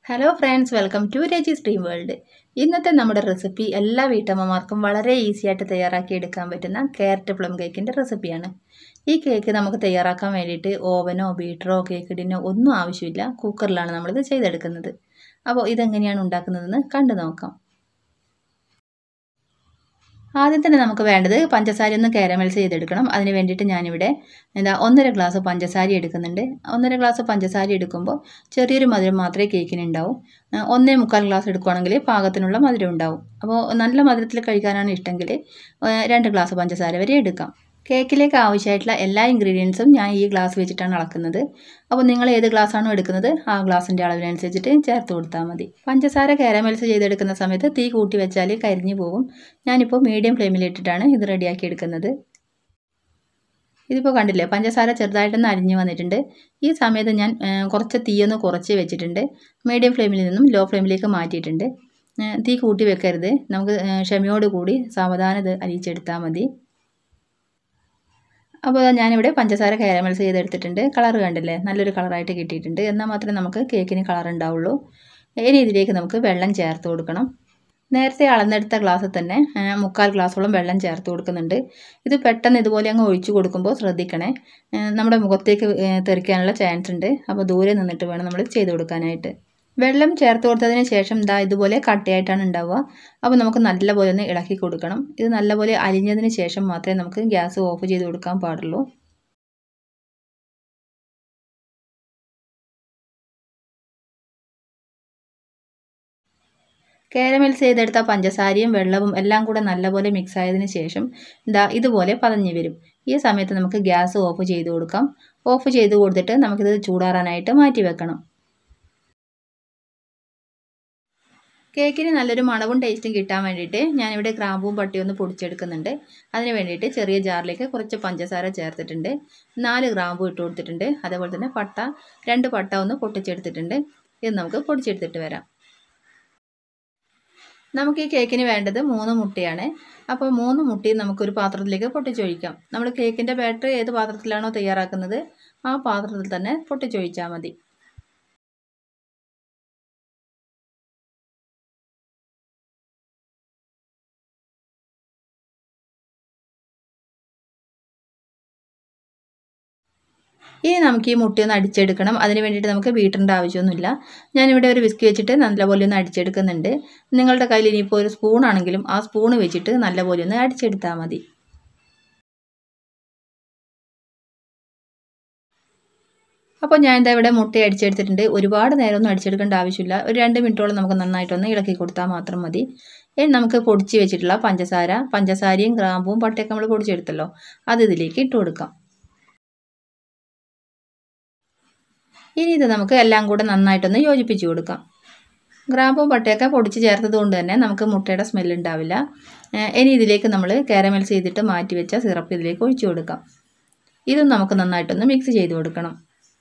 hello friends welcome to Reji stream world ഇന്നത്തെ നമ്മുടെ recipe എല്ലാ വീട്ടമ്മമാർക്കും വളരെ ഈസി ആയിട്ട് തയ്യാറാക്കി എടുക്കാൻ പറ്റുന്ന ക്യാരറ്റ് പ്ലം കേക്കിൻ്റെ റെസിപ്പിയാണ് ഈ കേക്ക് നമുക്ക് തയ്യാറാക്കാൻ വേണ്ടിയിട്ട് ഓവനോ ബീറ്ററോ കേക്ക് ടിന്നോ ഒന്നും ആവശ്യമില്ല കുക്കറിലാണ് നമ്മളിത് ചെയ്തെടുക്കുന്നത് അപ്പോൾ ഇതെങ്ങനെയാണ് ഉണ്ടാക്കുന്നതെന്ന് കണ്ടു നോക്കാം ആദ്യം തന്നെ നമുക്ക് വേണ്ടത് പഞ്ചസാര ഒന്ന് കാരമൽസ് ചെയ്തെടുക്കണം അതിന് വേണ്ടിയിട്ട് ഞാനിവിടെ എന്താ ഒന്നര ഗ്ലാസ് പഞ്ചസാര എടുക്കുന്നുണ്ട് ഒന്നര ഗ്ലാസ് പഞ്ചസാര എടുക്കുമ്പോൾ ചെറിയൊരു മധുരം മാത്രമേ കേക്കിന് ഉണ്ടാവും ഒന്നേ മുക്കാൽ ഗ്ലാസ് എടുക്കുകയാണെങ്കിൽ പാകത്തിനുള്ള മധുരം ഉണ്ടാവും അപ്പോൾ നല്ല മധുരത്തിൽ കഴിക്കാനാണ് ഇഷ്ടമെങ്കിൽ രണ്ട് ഗ്ലാസ് പഞ്ചസാര വരെ എടുക്കാം കേക്കിലേക്ക് ആവശ്യമായിട്ടുള്ള എല്ലാ ഇൻഗ്രീഡിയൻസും ഞാൻ ഈ ഗ്ലാസ് വെച്ചിട്ടാണ് അളക്കുന്നത് അപ്പോൾ നിങ്ങൾ ഏത് ഗ്ലാസ്സാണോ എടുക്കുന്നത് ആ ഗ്ലാസിൻ്റെ അളവിനനുസരിച്ചിട്ട് ചേർത്ത് കൊടുത്താൽ മതി പഞ്ചസാര കാരമൽസ് ചെയ്തെടുക്കുന്ന സമയത്ത് തീ കൂട്ടി വെച്ചാൽ കരിഞ്ഞു പോകും ഞാനിപ്പോൾ മീഡിയം ഫ്ലെയിമിലിട്ടിട്ടാണ് ഇത് റെഡിയാക്കി എടുക്കുന്നത് ഇതിപ്പോൾ കണ്ടില്ലേ പഞ്ചസാര ചെറുതായിട്ടൊന്ന് അരിഞ്ഞു വന്നിട്ടുണ്ട് ഈ സമയത്ത് ഞാൻ കുറച്ച് തീയൊന്ന് കുറച്ച് വെച്ചിട്ടുണ്ട് മീഡിയം ഫ്ലെയിമിൽ നിന്നും ലോ ഫ്ലെയിമിലേക്ക് മാറ്റിയിട്ടുണ്ട് തീ കൂട്ടി വെക്കരുത് നമുക്ക് ക്ഷമയോട് കൂടി സാവധാനം ഇത് അരിച്ചെടുത്താൽ മതി അപ്പോൾ ഞാനിവിടെ പഞ്ചസാര കാരമൽസ് ചെയ്തെടുത്തിട്ടുണ്ട് കളർ കണ്ടില്ലേ നല്ലൊരു കളറായിട്ട് കിട്ടിയിട്ടുണ്ട് എന്നാൽ മാത്രമേ നമുക്ക് കേക്കിന് കളർ ഉണ്ടാവുള്ളൂ ഇനി ഇതിലേക്ക് നമുക്ക് വെള്ളം ചേർത്ത് കൊടുക്കണം നേരത്തെ അളന്നെടുത്ത ഗ്ലാസ്സിൽ തന്നെ മുക്കാൽ ഗ്ലാസ്സോളം വെള്ളം ചേർത്ത് കൊടുക്കുന്നുണ്ട് ഇത് പെട്ടെന്ന് ഇതുപോലെ അങ്ങ് ഒഴിച്ചു കൊടുക്കുമ്പോൾ ശ്രദ്ധിക്കണേ നമ്മുടെ മുഖത്തേക്ക് തെറിക്കാനുള്ള ചാൻസ് ഉണ്ട് അപ്പോൾ ദൂരെ നിന്നിട്ട് വേണം നമ്മൾ ചെയ്ത് കൊടുക്കാനായിട്ട് വെള്ളം ചേർത്ത് കൊടുത്തതിന് ശേഷം ഇതാ ഇതുപോലെ കട്ടയായിട്ടാണ് ഉണ്ടാവുക അപ്പോൾ നമുക്ക് നല്ലപോലെ ഒന്ന് ഇളക്കി കൊടുക്കണം ഇത് നല്ലപോലെ അലിഞ്ഞതിന് ശേഷം മാത്രമേ നമുക്ക് ഗ്യാസ് ഓഫ് ചെയ്ത് കൊടുക്കാൻ പാടുള്ളൂ കാരമൽസ് ചെയ്തെടുത്ത പഞ്ചസാരയും വെള്ളവും എല്ലാം കൂടെ നല്ലപോലെ മിക്സ് ആയതിനു ശേഷം ഇതാ ഇതുപോലെ പതഞ്ഞു വരും ഈ സമയത്ത് നമുക്ക് ഗ്യാസ് ഓഫ് ചെയ്ത് കൊടുക്കാം ഓഫ് ചെയ്ത് കൊടുത്തിട്ട് നമുക്കിത് ചൂടാറാനായിട്ട് മാറ്റി വെക്കണം കേക്കിന് നല്ലൊരു മണവും ടേസ്റ്റും കിട്ടാൻ വേണ്ടിയിട്ട് ഞാനിവിടെ ക്രാമ്പും പട്ടിയും ഒന്ന് പൊടിച്ചെടുക്കുന്നുണ്ട് അതിന് വേണ്ടിയിട്ട് ചെറിയ ജാറിലേക്ക് കുറച്ച് പഞ്ചസാര ചേർത്തിട്ടുണ്ട് നാല് ഗ്രാമ്പും ഇട്ട് കൊടുത്തിട്ടുണ്ട് അതേപോലെ തന്നെ പട്ട രണ്ട് പട്ട ഒന്ന് പൊട്ടിച്ചെടുത്തിട്ടുണ്ട് ഇത് നമുക്ക് പൊടിച്ചെടുത്തിട്ട് വരാം നമുക്ക് ഈ കേക്കിന് വേണ്ടത് മൂന്ന് മുട്ടയാണ് അപ്പോൾ മൂന്ന് മുട്ടയും നമുക്കൊരു പാത്രത്തിലേക്ക് പൊട്ടിച്ചൊഴിക്കാം നമ്മൾ കേക്കിൻ്റെ ബാറ്റർ ഏത് പാത്രത്തിലാണോ തയ്യാറാക്കുന്നത് ആ പാത്രത്തിൽ തന്നെ പൊട്ടിച്ചൊഴിച്ചാൽ മതി ഇനി നമുക്ക് ഈ മുട്ടയൊന്ന് അടിച്ചെടുക്കണം അതിന് വേണ്ടിയിട്ട് നമുക്ക് ബീറ്ററിൻ്റെ ആവശ്യമൊന്നുമില്ല ഞാനിവിടെ ഒരു വിസ്കി വെച്ചിട്ട് നല്ലപോലെ ഒന്ന് അടിച്ചെടുക്കുന്നുണ്ട് നിങ്ങളുടെ കയ്യിൽ ഇനിയിപ്പോൾ ഒരു സ്പൂൺ ആണെങ്കിലും ആ സ്പൂൺ വെച്ചിട്ട് നല്ലപോലെ ഒന്ന് അടിച്ചെടുത്താൽ മതി അപ്പോൾ ഞാൻ എന്താ ഇവിടെ മുട്ട അടിച്ചെടുത്തിട്ടുണ്ട് ഒരുപാട് നേരമൊന്നും അടിച്ചെടുക്കേണ്ട ആവശ്യമില്ല ഒരു രണ്ട് മിനിറ്റോളം നമുക്ക് നന്നായിട്ടൊന്ന് ഇളക്കി കൊടുത്താൽ മാത്രം മതി ഇനി നമുക്ക് പൊടിച്ച് വെച്ചിട്ടുള്ള പഞ്ചസാര പഞ്ചസാരയും ഗ്രാമ്പും പട്ടയൊക്കെ നമ്മൾ പൊടിച്ചെടുത്തല്ലോ അത് ഇതിലേക്ക് ഇട്ട് കൊടുക്കാം ഇനി ഇത് നമുക്ക് എല്ലാം കൂടെ നന്നായിട്ടൊന്ന് യോജിപ്പിച്ച് കൊടുക്കാം ഗ്രാമ്പും പട്ടയൊക്കെ പൊടിച്ച് ചേർത്തത് കൊണ്ട് തന്നെ നമുക്ക് മുട്ടയുടെ സ്മെല്ല് ഉണ്ടാവില്ല ഇനി ഇതിലേക്ക് നമ്മൾ കാരമൽസ് ചെയ്തിട്ട് മാറ്റി വെച്ച സിറപ്പ് ഇതിലേക്ക് ഒഴിച്ചു കൊടുക്കാം ഇതും നമുക്ക് നന്നായിട്ടൊന്ന് മിക്സ് ചെയ്ത് കൊടുക്കണം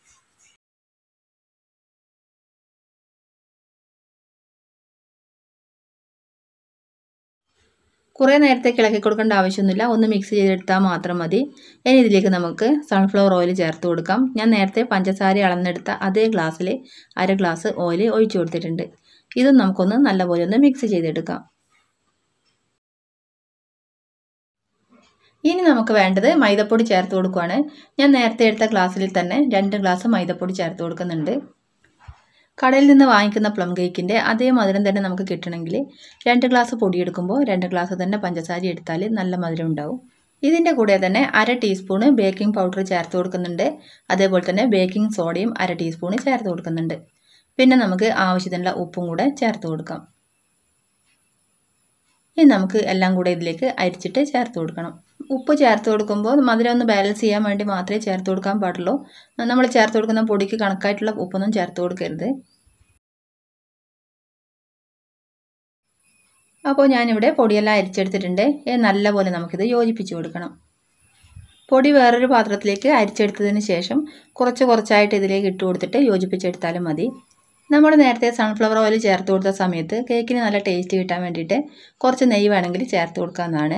കുറേ നേരത്തേക്ക് ഇളക്കി കൊടുക്കേണ്ട ആവശ്യമൊന്നുമില്ല ഒന്ന് മിക്സ് ചെയ്തെടുത്താൽ മാത്രം മതി ഇനി ഇതിലേക്ക് നമുക്ക് സൺഫ്ലവർ ഓയിൽ ചേർത്ത് കൊടുക്കാം ഞാൻ നേരത്തെ പഞ്ചസാര അളന്നെടുത്ത അതേ ഗ്ലാസ്സിൽ അര ഗ്ലാസ് ഓയിൽ ഒഴിച്ചു കൊടുത്തിട്ടുണ്ട് ഇതും നമുക്കൊന്ന് നല്ലപോലെ ഒന്ന് മിക്സ് ചെയ്തെടുക്കാം ഇനി നമുക്ക് വേണ്ടത് മൈദപ്പൊടി ചേർത്ത് കൊടുക്കുകയാണ് ഞാൻ നേരത്തെ എടുത്ത ഗ്ലാസ്സിൽ തന്നെ രണ്ട് ഗ്ലാസ് മൈദപ്പൊടി ചേർത്ത് കൊടുക്കുന്നുണ്ട് കടയിൽ നിന്ന് വാങ്ങിക്കുന്ന പ്ലം കേക്കിൻ്റെ അതേ മധുരം തന്നെ നമുക്ക് കിട്ടണമെങ്കിൽ രണ്ട് ഗ്ലാസ് പൊടി എടുക്കുമ്പോൾ രണ്ട് ഗ്ലാസ് തന്നെ പഞ്ചസാര എടുത്താൽ നല്ല മധുരം ഉണ്ടാവും ഇതിൻ്റെ കൂടെ തന്നെ അര ടീസ്പൂണ് ബേക്കിംഗ് പൗഡർ ചേർത്ത് കൊടുക്കുന്നുണ്ട് അതേപോലെ തന്നെ ബേക്കിംഗ് സോഡയും അര ടീസ്പൂണ് ചേർത്ത് കൊടുക്കുന്നുണ്ട് പിന്നെ നമുക്ക് ആവശ്യത്തിനുള്ള ഉപ്പും കൂടെ ചേർത്ത് കൊടുക്കാം ഇനി നമുക്ക് എല്ലാം കൂടെ ഇതിലേക്ക് അരിച്ചിട്ട് ചേർത്ത് കൊടുക്കണം ഉപ്പ് ചേർത്ത് കൊടുക്കുമ്പോൾ മധുരം ഒന്ന് ബാലൻസ് ചെയ്യാൻ വേണ്ടി മാത്രമേ ചേർത്ത് കൊടുക്കാൻ പാടുള്ളൂ നമ്മൾ ചേർത്ത് കൊടുക്കുന്ന പൊടിക്ക് കണക്കായിട്ടുള്ള ഉപ്പൊന്നും ചേർത്ത് കൊടുക്കരുത് അപ്പോൾ ഞാനിവിടെ പൊടിയെല്ലാം അരിച്ചെടുത്തിട്ടുണ്ട് നല്ലപോലെ നമുക്കിത് യോജിപ്പിച്ച് കൊടുക്കണം പൊടി വേറൊരു പാത്രത്തിലേക്ക് അരിച്ചെടുത്തതിന് ശേഷം കുറച്ച് കുറച്ചായിട്ട് ഇതിലേക്ക് ഇട്ട് കൊടുത്തിട്ട് യോജിപ്പിച്ചെടുത്താലും മതി നമ്മൾ നേരത്തെ സൺഫ്ലവർ ഓയിൽ ചേർത്ത് കൊടുത്ത സമയത്ത് കേക്കിന് നല്ല ടേസ്റ്റ് കിട്ടാൻ വേണ്ടിയിട്ട് കുറച്ച് നെയ്യ് വേണമെങ്കിൽ ചേർത്ത് കൊടുക്കാവുന്നതാണ്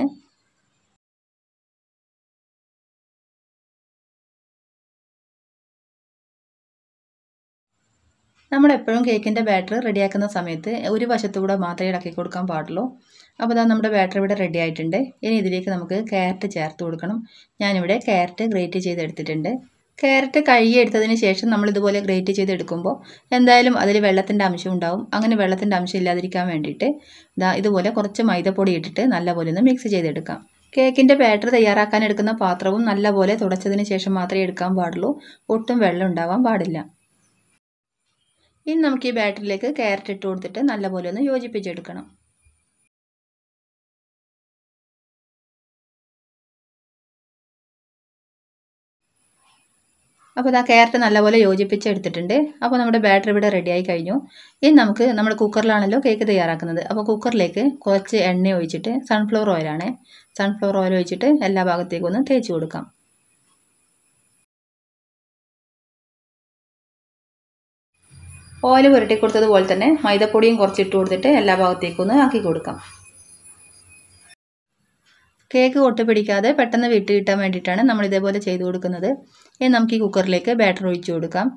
നമ്മൾ എപ്പോഴും കേക്കിൻ്റെ ബാറ്റർ റെഡിയാക്കുന്ന സമയത്ത് ഒരു വശത്തുകൂടെ മാത്രമേ ഇളക്കി കൊടുക്കാൻ പാടുള്ളൂ അപ്പോൾ അതാ നമ്മുടെ ബാറ്റർ ഇവിടെ റെഡി ആയിട്ടുണ്ട് ഇനി ഇതിലേക്ക് നമുക്ക് ക്യാരറ്റ് ചേർത്ത് കൊടുക്കണം ഞാനിവിടെ ക്യാരറ്റ് ഗ്രേറ്റ് ചെയ്തെടുത്തിട്ടുണ്ട് ക്യാരറ്റ് കഴുകിയെടുത്തതിന് ശേഷം നമ്മൾ ഇതുപോലെ ഗ്രേറ്റ് ചെയ്തെടുക്കുമ്പോൾ എന്തായാലും അതിൽ വെള്ളത്തിൻ്റെ അംശം ഉണ്ടാവും അങ്ങനെ വെള്ളത്തിൻ്റെ അംശം ഇല്ലാതിരിക്കാൻ വേണ്ടിയിട്ട് ഇതാ ഇതുപോലെ കുറച്ച് മൈദപ്പൊടി ഇട്ടിട്ട് നല്ലപോലെ ഒന്ന് മിക്സ് ചെയ്തെടുക്കാം കേക്കിൻ്റെ ബാറ്റർ തയ്യാറാക്കാൻ എടുക്കുന്ന പാത്രവും നല്ലപോലെ തുടച്ചതിന് ശേഷം മാത്രമേ എടുക്കാൻ പാടുള്ളൂ ഒട്ടും വെള്ളം ഉണ്ടാവാൻ പാടില്ല ഇനി നമുക്ക് ഈ ബാറ്ററിലേക്ക് ക്യാരറ്റ് ഇട്ട് കൊടുത്തിട്ട് നല്ലപോലെ ഒന്ന് യോജിപ്പിച്ചെടുക്കണം അപ്പോൾ ഇതാ ക്യാരറ്റ് നല്ലപോലെ യോജിപ്പിച്ചെടുത്തിട്ടുണ്ട് അപ്പോൾ നമ്മുടെ ബാറ്ററി ഇവിടെ റെഡിയായി കഴിഞ്ഞു ഇനി നമുക്ക് നമ്മൾ കുക്കറിലാണല്ലോ കേക്ക് തയ്യാറാക്കുന്നത് അപ്പോൾ കുക്കറിലേക്ക് കുറച്ച് എണ്ണ ഒഴിച്ചിട്ട് സൺഫ്ലവർ ഓയിലാണ് സൺഫ്ലവർ ഓയിൽ ഒഴിച്ചിട്ട് എല്ലാ ഭാഗത്തേക്കും ഒന്ന് തേച്ച് കൊടുക്കാം ഓയിൽ പുരട്ടി കൊടുത്തതുപോലെ തന്നെ മൈദപ്പൊടിയും കുറച്ച് ഇട്ട് കൊടുത്തിട്ട് എല്ലാ ഭാഗത്തേക്കും ഒന്ന് ആക്കി കൊടുക്കാം കേക്ക് ഒട്ടി പിടിക്കാതെ പെട്ടെന്ന് വിട്ട് കിട്ടാൻ വേണ്ടിയിട്ടാണ് നമ്മൾ ഇതേപോലെ ചെയ്തു കൊടുക്കുന്നത് ഇനി നമുക്ക് ഈ കുക്കറിലേക്ക് ബാറ്റർ ഒഴിച്ചു കൊടുക്കാം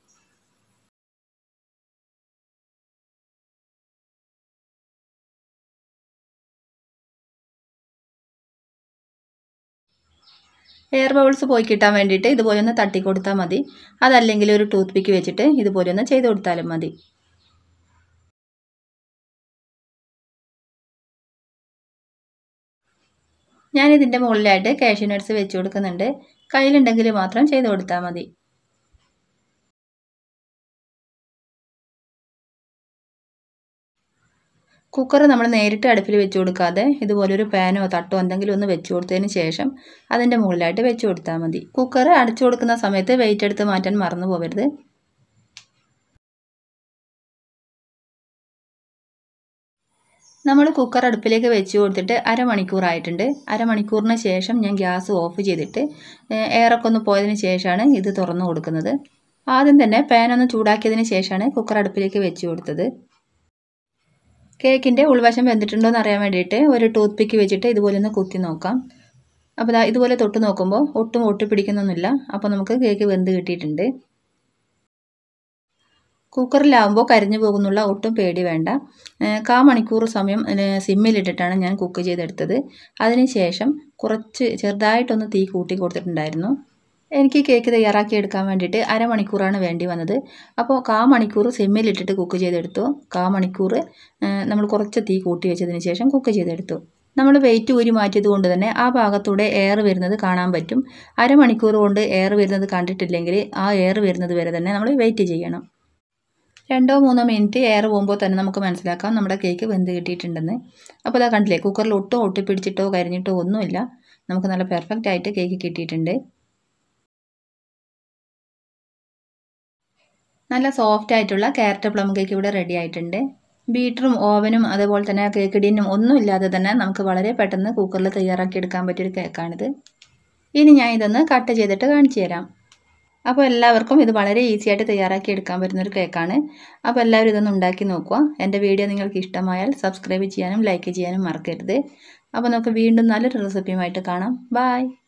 എയർ ബബിൾസ് പോയി കിട്ടാൻ വേണ്ടിയിട്ട് ഇതുപോലെ ഒന്ന് തട്ടി കൊടുത്താൽ മതി അതല്ലെങ്കിൽ ഒരു ടൂത്ത് പിക്ക് വെച്ചിട്ട് ഇതുപോലെ ഒന്ന് ചെയ്ത് കൊടുത്താലും മതി ഞാനിതിൻ്റെ മുകളിലായിട്ട് കാഷ്യൂ നട്ട്സ് വെച്ച് കൊടുക്കുന്നുണ്ട് കയ്യിലുണ്ടെങ്കിൽ മാത്രം ചെയ്ത് കൊടുത്താൽ മതി കുക്കർ നമ്മൾ നേരിട്ട് അടുപ്പിൽ വെച്ച് കൊടുക്കാതെ ഇതുപോലൊരു പാനോ തട്ടോ എന്തെങ്കിലും ഒന്ന് വെച്ച് കൊടുത്തതിന് ശേഷം അതിൻ്റെ മുകളിലായിട്ട് വെച്ച് കൊടുത്താൽ മതി കുക്കർ അടച്ചു കൊടുക്കുന്ന സമയത്ത് വെയിറ്റ് എടുത്ത് മാറ്റാൻ മറന്നു പോകരുത് നമ്മൾ കുക്കർ അടുപ്പിലേക്ക് വെച്ച് കൊടുത്തിട്ട് അരമണിക്കൂറായിട്ടുണ്ട് അരമണിക്കൂറിന് ശേഷം ഞാൻ ഗ്യാസ് ഓഫ് ചെയ്തിട്ട് എയറൊക്കെ ഒന്ന് പോയതിന് ശേഷമാണ് ഇത് തുറന്നു കൊടുക്കുന്നത് ആദ്യം തന്നെ പാൻ ഒന്ന് ചൂടാക്കിയതിന് ശേഷമാണ് കുക്കർ അടുപ്പിലേക്ക് വെച്ച് കൊടുത്തത് കേക്കിൻ്റെ ഉൾവശം വെന്തിട്ടുണ്ടോ എന്ന് അറിയാൻ വേണ്ടിയിട്ട് ഒരു ടൂത്ത് പിക്ക് വെച്ചിട്ട് ഇതുപോലെ ഒന്ന് കുത്തി നോക്കാം അപ്പോൾ ദാ ഇതുപോലെ തൊട്ട് നോക്കുമ്പോൾ ഒട്ടും ഒട്ടിപ്പിടിക്കുന്നൊന്നുമില്ല അപ്പോൾ നമുക്ക് കേക്ക് വെന്ത് കിട്ടിയിട്ടുണ്ട് കുക്കറിലാവുമ്പോൾ കരിഞ്ഞു പോകുന്നുള്ള ഒട്ടും പേടി വേണ്ട കാ മണിക്കൂർ സമയം സിമ്മിലിട്ടിട്ടാണ് ഞാൻ കുക്ക് ചെയ്തെടുത്തത് അതിനുശേഷം കുറച്ച് ചെറുതായിട്ടൊന്ന് തീ കൂട്ടി കൊടുത്തിട്ടുണ്ടായിരുന്നു എനിക്ക് കേക്ക് തയ്യാറാക്കി എടുക്കാൻ വേണ്ടിയിട്ട് അരമണിക്കൂറാണ് വേണ്ടി വന്നത് അപ്പോൾ കാ മണിക്കൂർ സിമ്മിലിട്ടിട്ട് കുക്ക് ചെയ്തെടുത്തു കാ മണിക്കൂർ നമ്മൾ കുറച്ച് തീ കൂട്ടി വെച്ചതിന് ശേഷം കുക്ക് ചെയ്തെടുത്തു നമ്മൾ വെയിറ്റ് ഊരി മാറ്റിയത് കൊണ്ട് തന്നെ ആ ഭാഗത്തൂടെ എയർ വരുന്നത് കാണാൻ പറ്റും അരമണിക്കൂർ കൊണ്ട് എയർ വരുന്നത് കണ്ടിട്ടില്ലെങ്കിൽ ആ എയർ വരുന്നത് വരെ തന്നെ നമ്മൾ വെയിറ്റ് ചെയ്യണം രണ്ടോ മൂന്നോ മിനിറ്റ് എയർ പോകുമ്പോൾ തന്നെ നമുക്ക് മനസ്സിലാക്കാം നമ്മുടെ കേക്ക് വെന്ത് കിട്ടിയിട്ടുണ്ടെന്ന് അപ്പോൾ അതാ കണ്ടില്ലേ കുക്കറിൽ ഒട്ടും ഒട്ടിപ്പിടിച്ചിട്ടോ കരിഞ്ഞിട്ടോ ഒന്നുമില്ല നമുക്ക് നല്ല പെർഫെക്റ്റ് ആയിട്ട് കേക്ക് കിട്ടിയിട്ടുണ്ട് നല്ല സോഫ്റ്റ് ആയിട്ടുള്ള ക്യാരറ്റ് പ്ലം കേക്ക് ഇവിടെ റെഡി ആയിട്ടുണ്ട് ബീറ്ററും ഓവനും അതുപോലെ തന്നെ കേക്ക് ടിന്നും ഒന്നും ഇല്ലാതെ തന്നെ നമുക്ക് വളരെ പെട്ടെന്ന് കുക്കറിൽ തയ്യാറാക്കി എടുക്കാൻ പറ്റിയൊരു കേക്കാണിത് ഇനി ഞാൻ ഇതൊന്ന് കട്ട് ചെയ്തിട്ട് കാണിച്ചു തരാം അപ്പോൾ എല്ലാവർക്കും ഇത് വളരെ ഈസി ആയിട്ട് തയ്യാറാക്കി എടുക്കാൻ പറ്റുന്നൊരു കേക്കാണ് അപ്പോൾ എല്ലാവരും ഇതൊന്ന് ഉണ്ടാക്കി നോക്കുക എൻ്റെ വീഡിയോ നിങ്ങൾക്ക് ഇഷ്ടമായാൽ സബ്സ്ക്രൈബ് ചെയ്യാനും ലൈക്ക് ചെയ്യാനും മറക്കരുത് അപ്പോൾ നമുക്ക് വീണ്ടും നല്ലൊരു റെസിപ്പിയുമായിട്ട് കാണാം ബായ്